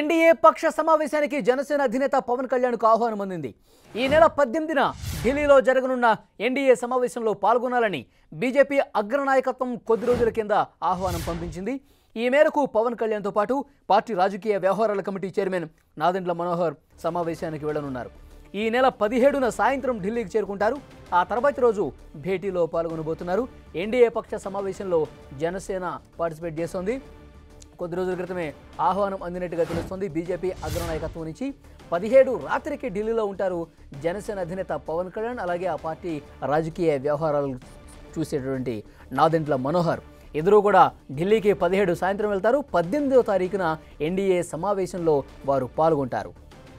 NDA పక్ష సమావేశానికి జనసేన అధినేత పవన్ కళ్యాణ్కు ఆహ్వానం అందింది ఈ నెల పద్దెనిమిదిన ఢిల్లీలో జరగనున్న ఎన్డీఏ సమావేశంలో పాల్గొనాలని బీజేపీ అగ్రనాయకత్వం కొద్ది రోజుల కింద ఆహ్వానం పంపించింది ఈ మేరకు పవన్ కళ్యాణ్తో పాటు పార్టీ రాజకీయ వ్యవహారాల కమిటీ చైర్మన్ నాదెండ్ల మనోహర్ సమావేశానికి వెళ్లనున్నారు ఈ నెల పదిహేడున సాయంత్రం ఢిల్లీకి చేరుకుంటారు ఆ తర్వాతి రోజు భేటీలో పాల్గొనబోతున్నారు ఎన్డీఏ పక్ష సమావేశంలో జనసేన పార్టిసిపేట్ చేస్తోంది కొద్ది రోజుల క్రితమే ఆహ్వానం అందినట్టుగా తెలుస్తోంది బీజేపీ అగ్రనాయకత్వం నుంచి పదిహేడు రాత్రికి ఢిల్లీలో ఉంటారు జనసేన అధినేత పవన్ కళ్యాణ్ అలాగే ఆ పార్టీ రాజకీయ వ్యవహారాలు చూసేటువంటి నాదెంట్ల మనోహర్ ఇద్దరూ కూడా ఢిల్లీకి పదిహేడు సాయంత్రం వెళ్తారు పద్దెనిమిదవ తారీఖున ఎన్డీఏ సమావేశంలో వారు పాల్గొంటారు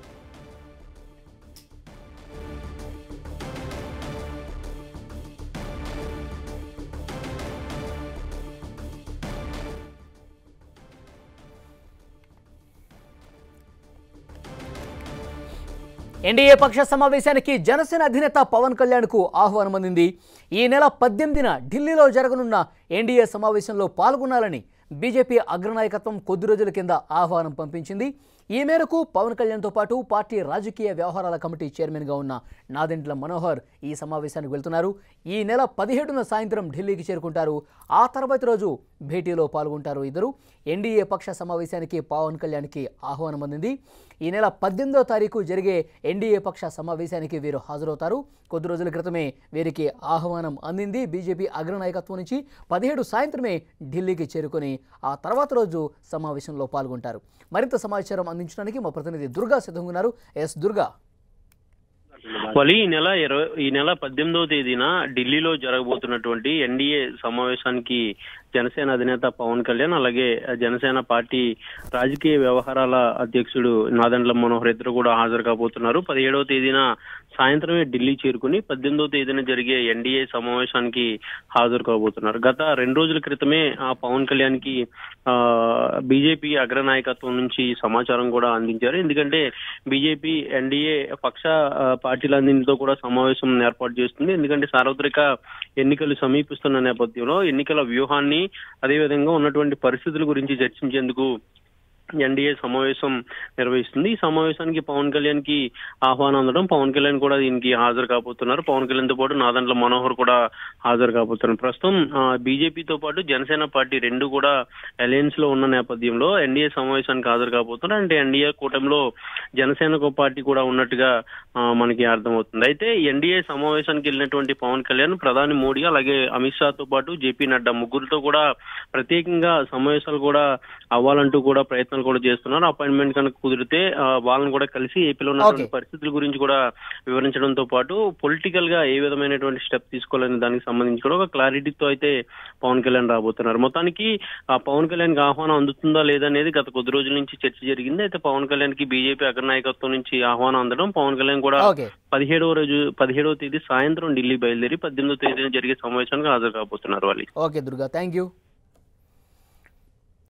ఎన్డీఏ పక్ష సమావేశానికి జనసేన అధినేత పవన్ కళ్యాణ్కు ఆహ్వానం అందింది ఈ నెల పద్దెనిమిదిన ఢిల్లీలో జరగనున్న ఎన్డీఏ సమావేశంలో పాల్గొనాలని బీజేపీ అగ్రనాయకత్వం కొద్ది రోజుల కింద ఆహ్వానం పంపించింది ఈ మేరకు పవన్ కళ్యాణ్తో పాటు పార్టీ రాజకీయ వ్యవహారాల కమిటీ చైర్మన్గా ఉన్న నాదెండ్ల మనోహర్ ఈ సమావేశానికి వెళ్తున్నారు ఈ నెల పదిహేడున సాయంత్రం ఢిల్లీకి చేరుకుంటారు ఆ తర్వాతి రోజు భేటీలో పాల్గొంటారు ఇద్దరు ఎన్డీఏ పక్ష సమావేశానికి పవన్ కళ్యాణ్కి ఆహ్వానం అందింది ఈ నెల పద్దెనిమిదో తారీఖు జరిగే ఎన్డీఏ పక్ష సమావేశానికి వీరు హాజరవుతారు కొద్ది రోజుల క్రితమే వీరికి ఆహ్వానం అందింది బీజేపీ అగ్రనాయకత్వం నుంచి పదిహేడు సాయంత్రమే ఢిల్లీకి చేరుకొని ఆ తర్వాత రోజు సమావేశంలో పాల్గొంటారు మరింత సమాచారం అందించడానికి మా ప్రతినిధి దుర్గా సిద్ధంగా ఉన్నారు ఎస్ దుర్గా వలి ఈ నెల ఇరవై ఈ నెల పద్దెనిమిదవ తేదీన ఢిల్లీలో జరగబోతున్నటువంటి ఎన్డీఏ సమావేశానికి జనసేన అధినేత పవన్ కళ్యాణ్ అలాగే జనసేన పార్టీ రాజకీయ వ్యవహారాల అధ్యక్షుడు నాదండ్ల మనోహర్ ఇద్దరు కూడా హాజరు కాబోతున్నారు పదిహేడవ తేదీన సాయంత్రమే ఢిల్లీ చేరుకుని పద్దెనిమిదవ తేదీన జరిగే ఎన్డీఏ సమావేశానికి హాజరు కాబోతున్నారు గత రెండు రోజుల క్రితమే ఆ పవన్ కళ్యాణ్ కి ఆ బీజేపీ అగ్రనాయకత్వం నుంచి సమాచారం కూడా అందించారు ఎందుకంటే బీజేపీ ఎన్డీఏ పక్ష ఆ, పార్టీలన్నింటితో కూడా సమావేశం ఏర్పాటు చేస్తుంది ఎందుకంటే సార్వత్రిక ఎన్నికలు సమీపిస్తున్న నేపథ్యంలో ఎన్నికల వ్యూహాన్ని అదేవిధంగా ఉన్నటువంటి పరిస్థితుల గురించి చర్చించేందుకు ఎన్డీఏ సమావేశం నిర్వహిస్తుంది ఈ సమావేశానికి పవన్ కళ్యాణ్ కి ఆహ్వానం అందడం పవన్ కళ్యాణ్ కూడా దీనికి హాజరు కాబోతున్నారు పవన్ కళ్యాణ్ తో పాటు నాదండ్ల మనోహర్ కూడా హాజరు కాబోతున్నారు ప్రస్తుతం బీజేపీతో పాటు జనసేన పార్టీ రెండు కూడా అలయన్స్ లో ఉన్న నేపథ్యంలో ఎన్డీఏ సమావేశానికి హాజరు కాబోతున్నారు అంటే ఎన్డీఏ కూటమిలో జనసేన పార్టీ కూడా ఉన్నట్టుగా ఆ, మనకి అర్థమవుతుంది అయితే ఎన్డీఏ సమావేశానికి వెళ్ళినటువంటి పవన్ కళ్యాణ్ ప్రధాని మోడీ అలాగే అమిత్ షాతో పాటు జేపీ నడ్డా ముగ్గురితో కూడా ప్రత్యేకంగా సమావేశాలు కూడా అవ్వాలంటూ కూడా ప్రయత్నాలు కూడా చేస్తున్నారు అపాయింట్మెంట్ కనుక కుదిరితే ఆ, వాళ్ళని కూడా కలిసి ఏపీలో ఉన్నటువంటి Okay. పరిస్థితుల గురించి కూడా వివరించడంతో పాటు పొలిటికల్ గా ఏ విధమైనటువంటి స్టెప్ తీసుకోవాలనే దానికి సంబంధించి కూడా ఒక క్లారిటీతో అయితే పవన్ కళ్యాణ్ రాబోతున్నారు మొత్తానికి ఆ పవన్ కళ్యాణ్ కి ఆహ్వానం అందుతుందా లేదా అనేది గత కొద్ది రోజుల నుంచి చర్చ జరిగింది అయితే పవన్ కళ్యాణ్ కి బీజేపీ అగ్రనాయకత్వం నుంచి ఆహ్వానం అందడం పవన్ కళ్యాణ్ కూడా ఓకే పదిహేడవ రోజు పదిహేడవ తేదీ సాయంత్రం ఢిల్లీ బయలుదేరి పద్దెనిమిదవ తేదీన జరిగే సమావేశానికి హాజరు కాబోతున్నారు వాళ్ళు ఓకే దుర్గా థ్యాంక్ యూ